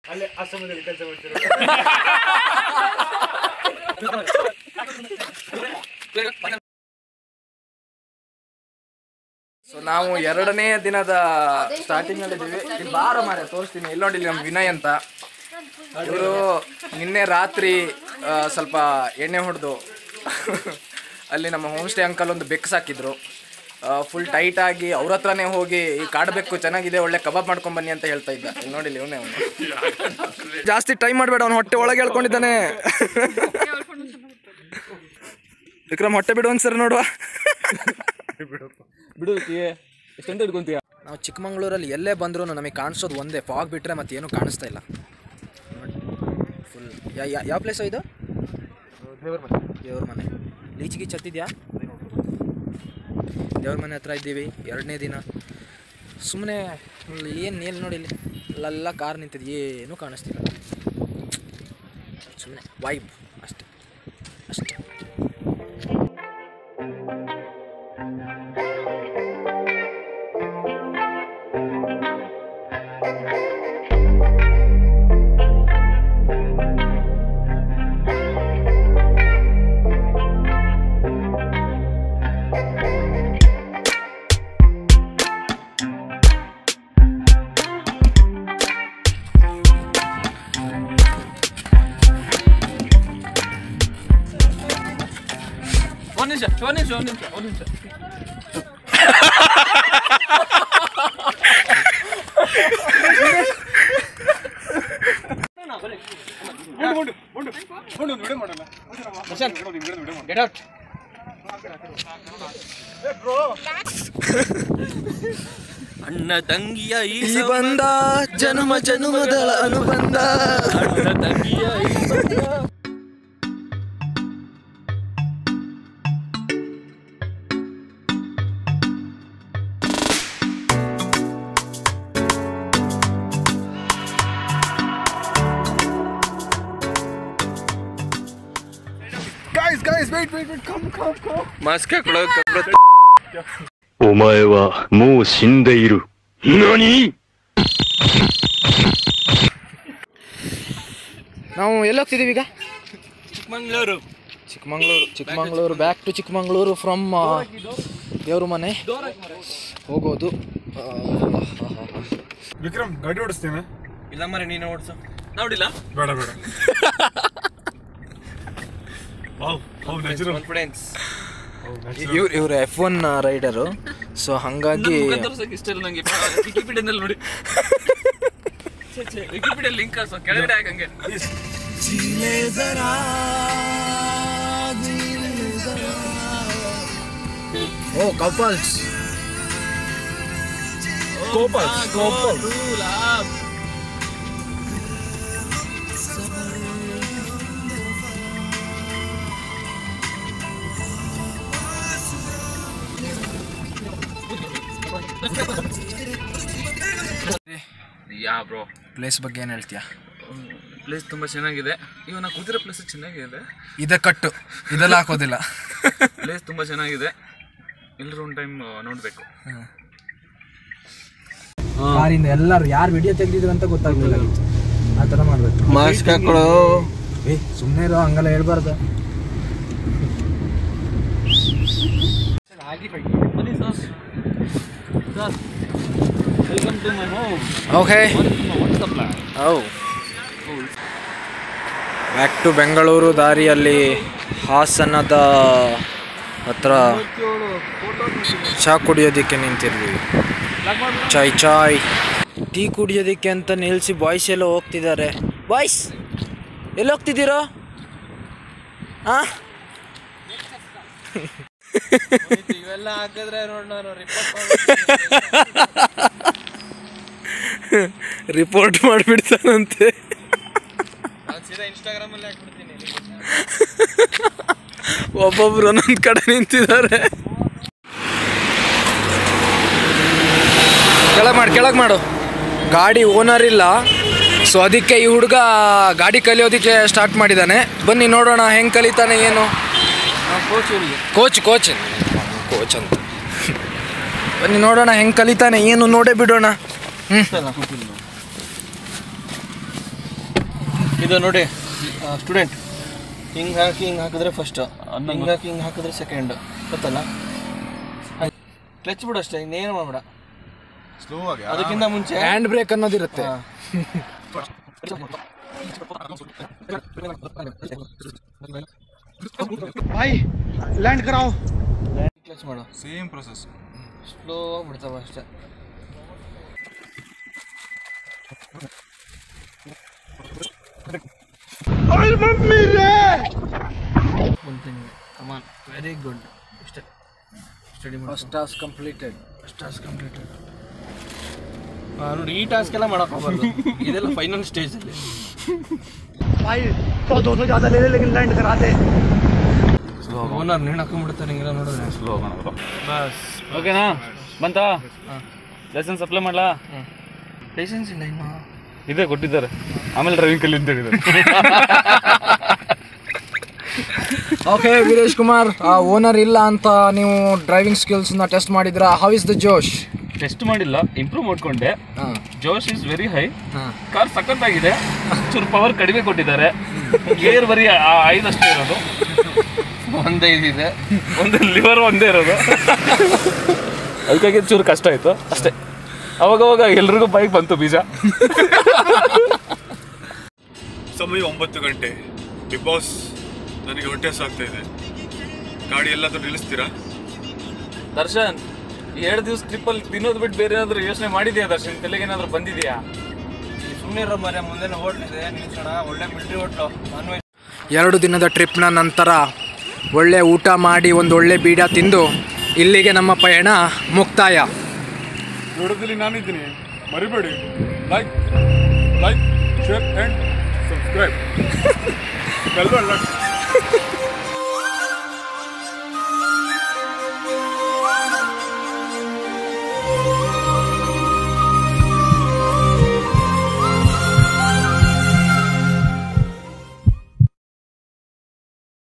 ಅಲ್ಲೇ ಆಶ್ರಮದಲ್ಲಿ ಕೆಲಸ ಮಾಡ್ತೀರ ಸೊ ನಾವು ಎರಡನೇ ದಿನದ ಸ್ಟಾರ್ಟಿಂಗ್ ಅಲ್ಲಿ ಇದೀವಿ ಇಲ್ಲಿ ಬಾರ ಮಾರೆ ತೋರಿಸ್ತೀನಿ ಇಲ್ಲಿ ನೋಡಿ ಇಲ್ಲಿ ನಮ್ಮ ವಿನಯ್ ಅಂತ ಇವರು ನಿನ್ನೆ ರಾತ್ರಿ ಆ, ಸ್ವಲ್ಪ ಎಣ್ಣೆ ಹೊಡೆದು ಅಲ್ಲಿ ನಮ್ಮ ಹೋಮ್ ಸ್ಟೇ ಅಂಕಲ್ ಒಂದು ಬೆಕ್ಕು ಸಾಕಿದ್ರು ಫುಲ್ ಟೈಟ್ ಆಗಿ ಅವ್ರ ಹತ್ರನೇ ಹೋಗಿ ಈ ಕಾಡಬೇಕು ಚೆನ್ನಾಗಿದೆ ಒಳ್ಳೆ ಕಬಾಬ್ ಮಾಡ್ಕೊಂಡ್ ಬನ್ನಿ ಅಂತ ಹೇಳ್ತಾ ಇದ್ದ ಇಲ್ಲಿ ನೋಡಿ ಇವನೇ ಅವನು ಜಾಸ್ತಿ ಟೈಮ್ ಮಾಡಬೇಡ ಅವ್ನು ಹೊಟ್ಟೆ ಒಳಗೆ ಹೇಳ್ಕೊಂಡಿದ್ದಾನೆ ವಿಕ್ರಮ್ ಹೊಟ್ಟೆ ಬಿಡು ಒಂದ್ಸರಿ ನೋಡುವ ಬಿಡು ಎಷ್ಟಂತ ಹಿಡ್ಕೊಂತೀಯ ನಾವು ಚಿಕ್ಕಮಂಗ್ಳೂರಲ್ಲಿ ಎಲ್ಲೇ ಬಂದರೂ ನಮಗೆ ಕಾಣಿಸೋದು ಒಂದೇ ಫಾಗ್ ಬಿಟ್ಟರೆ ಮತ್ತೆ ಏನೂ ಕಾಣಿಸ್ತಾ ಇಲ್ಲ ಫುಲ್ ಯಾವ ಪ್ಲೇಸು ಇದು ದೇವ್ರ ಮನೆ ಲೀಚಿಗೆ ಚತ್ತಿದ್ಯಾ ದೇವ್ರ ಮನೆ ಹತ್ರ ಇದ್ದೀವಿ ಎರಡನೇ ದಿನ ಸುಮ್ಮನೆ ಏನು ಏನು ನೋಡಿ ಇಲ್ಲಿ ಅಲ್ಲೆಲ್ಲ ಕಾರ್ ನಿಂತಿದ್ದು ಏನೂ ಕಾಣಿಸ್ತಿಲ್ಲ ಸುಮ್ಮನೆ ವೈಬ್ ಅಷ್ಟೇ ಅಷ್ಟೇ ಒಂದ್ ನಿಮಿಷ ಒಂದ್ ನಿಮಿಷ ಒಂದ್ ನಿಮಿಷ ಒಂದ್ ನಿಮಿಷ ಅಣ್ಣ ತಂಗಿಯ ಈ ಈ ಬಂದ ಜನ್ಮ ಜನ್ಮದ ಅನುಬಂಧ ಅಣ್ಣ ತಂಗಿಯ ಈ ಬಂಧ. Guys guys wait wait wait come come come mask ಹಾಕೊಳ್ಳೋ ಕಬ್ರ お前はもう死んでいる。何 ನಾವು ಎಲ್ಲಿ ಹೋಗ್ತಿದ್ದೀವಿ ಈಗ Chikkamagaluru Chikkamagaluru Chikkamagaluru back to Chikkamagaluru from ದೇವ್ರ ಮನೆ ಹೋಗೋದು ಆ, ವಿಕ್ರಮ್ ಗಾಡಿ ಓಡಿಸ್ತೇನೆ ಇಲ್ಲ ಮರೆ ನೀನು ಓಡ್ಸು ನೋಡಿಲ್ಲ ಬೇಡ ಬೇಡ ವಾವ್ ವಾವ್ ನ್ಯಾಚುರಲ್ ಕಾನ್ಫಿಡೆನ್ಸ್ ಇವ್ರು ಇವ್ರು ಎಫ್ ಒನ್ ರೈಡರು ಸೊ ಹಾಗಾಗಿ ತೋರ್ಸಕ್ಕೆ ಇಷ್ಟ ಇಲ್ಲ ನಂಗೆ ವಿಕಿಪೀಡಿಯಾದಲ್ಲಿ ನೋಡಿ ಛೆ, ಛೆ, ವಿಕಿಪೀಡಿಯಾ ಲಿಂಕ್ ಕಳ್ಸೋ ಕೆಳಗಡೆ ಹಾಕಂಗೆ oh couples couples couples yeah bro place ಬಗ್ಗೆ ಏನು ಹೇಳ್ತೀಯಾ ಪ್ಲೇಸ್ ತುಂಬಾ ಚೆನ್ನಾಗಿದೆ ಇವಾಗ ನಾ ಕೂತಿರೋ ಪ್ಲೇಸ್ ಚೆನ್ನಾಗಿದೆ ಇದ ಕಟ್ಟು ಇದೆಲ್ಲ ಹಾಕೋದಿಲ್ಲ ಪ್ಲೇಸ್ ತುಂಬಾ ಚೆನ್ನಾಗಿದೆ ಎಲ್ಲರೂ ಒಂದು ಟೈಮ್ ನೋಡಬೇಕು ಕಾರಿಂದ ಎಲ್ಲರೂ ಯಾರು ವಿಡಿಯೋ ತೆಗೆದಿದ್ರು ಅಂತ ಗೊತ್ತಾಗ್ಲಿಲ್ಲ ಆ ಥರ ಮಾಡ್ಬೇಕು ಮಾಸ್ಕ್ ಹಾಕೊಳ್ಳೋ ಏ ಸುಮ್ಮನೆ ಇರೋ ಹಂಗೆಲ್ಲ ಹೇಳ್ಬಾರ್ದು welcome to my home okay what's the plan how back to Bengaluru ದಾರಿಯಲ್ಲಿ ಹಾಸನದ ಹತ್ರ ಚಹಾ ಕುಡಿಯೋದಕ್ಕೆ ನಿಂತಿರ್ತೀವಿ ಚಾಯ್ ಚಾಯ್ ಟೀ ಕುಡಿಯೋದಕ್ಕೆ ಅಂತ ನಿಲ್ಲಿಸಿ ಬಾಯ್ಸ್ ಎಲ್ಲ ಹೋಗ್ತಿದ್ದಾರೆ ಬಾಯ್ಸ್ ಎಲ್ಲಿ ಹೋಗ್ತಿದ್ದೀರೋ ಹಾಂ ಇವೆಲ್ಲ ಹಾಕಿದ್ರೆ ನೋಡಿ ನಾನು ರಿಪೋರ್ಟ್ ಮಾಡಿಬಿಡ್ತಾನಂತೆ ನಾನು ಸೀದಾ ಇನ್ಸ್ಟಾಗ್ರಾಮಲ್ಲಿ ಹಾಕ್ಬಿಡ್ತೀನಿ ಒಬ್ಬೊಬ್ರು ಒಂದೊಂದು ಕಡೆ ನಿಂತಿದ್ದಾರೆ ಕೆಳಗೆ ಮಾಡು ಕೆಳಗೆ ಮಾಡು ಗಾಡಿ ಓನರ್ ಇಲ್ಲ ಸೊ ಅದಕ್ಕೆ ಈ ಹುಡುಗ ಗಾಡಿ ಕಲಿಯೋದಕ್ಕೆ ಸ್ಟಾರ್ಟ್ ಮಾಡಿದ್ದಾನೆ ಬನ್ನಿ ನೋಡೋಣ ಹೆಂಗೆ ಕಲಿತಾನೆ ಏನು ಕೋಚ್ ಇವನಿಗೆ ಕೋಚ್ ಕೋಚ್ ಕೋಚ್ ಅಂತ ಬನ್ನಿ ನೋಡೋಣ ಹೆಂಗೆ ಕಲಿತಾನೆ ಏನು ನೋಡೇ ಬಿಡೋಣ ಹ್ಞೂ ಇದು ನೋಡಿ ಸ್ಟೂಡೆಂಟ್ ಹಿಂಗೆ ಹಾಕಿ ಹಿಂಗೆ ಹಾಕಿದ್ರೆ ಫಸ್ಟ್ ಹಿಂಗೆ ಹಾಕಿ ಹಿಂಗೆ ಹಾಕಿದ್ರೆ ಸೆಕೆಂಡ್ ಗೊತ್ತಲ್ಲ ಕ್ಲಚ್ ಬಿಡು ಅಷ್ಟೇ ಇನ್ನೇನು ಮಾಡಬೇಡ ಸ್ಲೋ ಆಗಿ ಅದಕ್ಕಿಂತ ಮುಂಚೆ ಹ್ಯಾಂಡ್ ಬ್ರೇಕ್ ಅನ್ನೋದಿರುತ್ತೆ ಕ್ಲಚ್ ಮಾಡು ಸೇಮ್ ಪ್ರೊಸೆಸ್ ಸ್ಲೋ ಬಿಡ್ತಾವ ಅಷ್ಟೇ ಕಮಾನ್ ವೆರಿ ಗುಡ್ ಇಷ್ಟೇ ಸ್ಟಡಿ ಮಾಡಿ first task completed task completed ನೋಡಿ ಈ ಟಾಸ್ಕ್ ಎಲ್ಲ ಮಾಡಕ್ ಹೋಗ್ಬಾರ್ದು ಇದೆಲ್ಲ ಫೈನಲ್ ಸ್ಟೇಜ್ ಅಲ್ಲಿ ಓನರ್ ನೇಣು ಹಾಕೊಂಡ್ಬಿಡ್ತಾರೆ ಹಿಂಗೆಲ್ಲ ನೋಡಿದ್ರೆ ಸ್ಲೋ ಬಸ್ ಓಕೆನಾ ಬಂತಾ ಲೈಸೆನ್ಸ್ ಅಪ್ಲೈ ಮಾಡ್ಲಾ ಲೈಸೆನ್ಸ್ ಇಲ್ಲ ಇನ್ನು ಇದೆ ಕೊಟ್ಟಿದ್ದಾರೆ ಆಮೇಲೆ ಡ್ರೈವಿಂಗ್ ಕಲಿ ಅಂತ ಹೇಳಿದ್ದಾರೆ ಓಕೆ ವೀರೇಶ್ ಕುಮಾರ್ ಓನರ್ ಇಲ್ಲ ಅಂತ ನೀವು ಡ್ರೈವಿಂಗ್ ಸ್ಕಿಲ್ಸ್ನ ಟೆಸ್ಟ್ ಮಾಡಿದ್ರಾ ಹೌ ಇಸ್ ದ ಜೋಶ್ ಟೆಸ್ಟ್ ಮಾಡಿಲ್ಲ ಇಂಪ್ರೂವ್ ಮಾಡ್ಕೊಂಡೆ ಹಾಂ ಜೋಶ್ ಇಸ್ ವೆರಿ ಹೈ ಹಾಂ ಕಾರ್ ಸಖತ್ತಾಗಿದೆ ಚೂರು ಪವರ್ ಕಡಿಮೆ ಕೊಟ್ಟಿದ್ದಾರೆ ಗೇರ್ ಬರೀ ಆ- ಐದಷ್ಟೇ ಇರೋದು ಒಂದೇ ಇದಿದೆ ಒಂದು ಲಿವರ್ ಒಂದೇ ಇರೋದು ಅದಕ್ಕಾಗಿ ಚೂರು ಕಷ್ಟ ಆಯ್ತು ಅಷ್ಟೇ ಅವಾಗವಾಗ ಎಲ್ರಿಗೂ ಬೈಕ್ ಬಂತು ಬೀಜ ಸಮಯ ಒಂಬತ್ತು ಗಂಟೆ ಬಿಗ್ ಬಾಸ್ ನನಗೆ ಹೊಟ್ಟೆ ಸಾಗ್ತಾ ಇದೆ ಗಾಡಿ ಎಲ್ಲಾದ್ರೂ ನಿಲ್ಲಿಸ್ತೀರಾ ದರ್ಶನ್ ಎರಡು ದಿವಸ ಟ್ರಿಪ್ಪಲ್ಲಿ ತಿನ್ನೋದು ಬಿಟ್ಟು ಬೇರೆ ಏನಾದ್ರು ಯೋಚನೆ ಮಾಡಿದ್ಯಾ ದರ್ಶನ್ ತಲೆಗೆ ಏನಾದ್ರು ಬಂದಿದ್ಯಾ ಸುಮ್ಮನೆ ಇರೋ ಮರೆ ಮುಂದೆ ಹೋಟ್ಲ್ ಇದೆ ನಿಲ್ಸೋಣ ಒಳ್ಳೆ ಮಿಲ್ಟ್ರಿ ಹೋಟ್ಲು ನಾನ್ ವೆಜ್ ಎರಡು ದಿನದ ಟ್ರಿಪ್ನ ನಂತರ ಒಳ್ಳೆ ಊಟ ಮಾಡಿ ಒಂದು ಒಳ್ಳೆ ಬೀಡ ತಿಂದು ಇಲ್ಲಿಗೆ ನಮ್ಮ ಪಯಣ ಮುಕ್ತಾಯ ವಿಡಿಯೋದಲ್ಲಿ ನಾನಿದ್ದೀನಿ ಮರಿಬೇಡಿ like like share and subscribe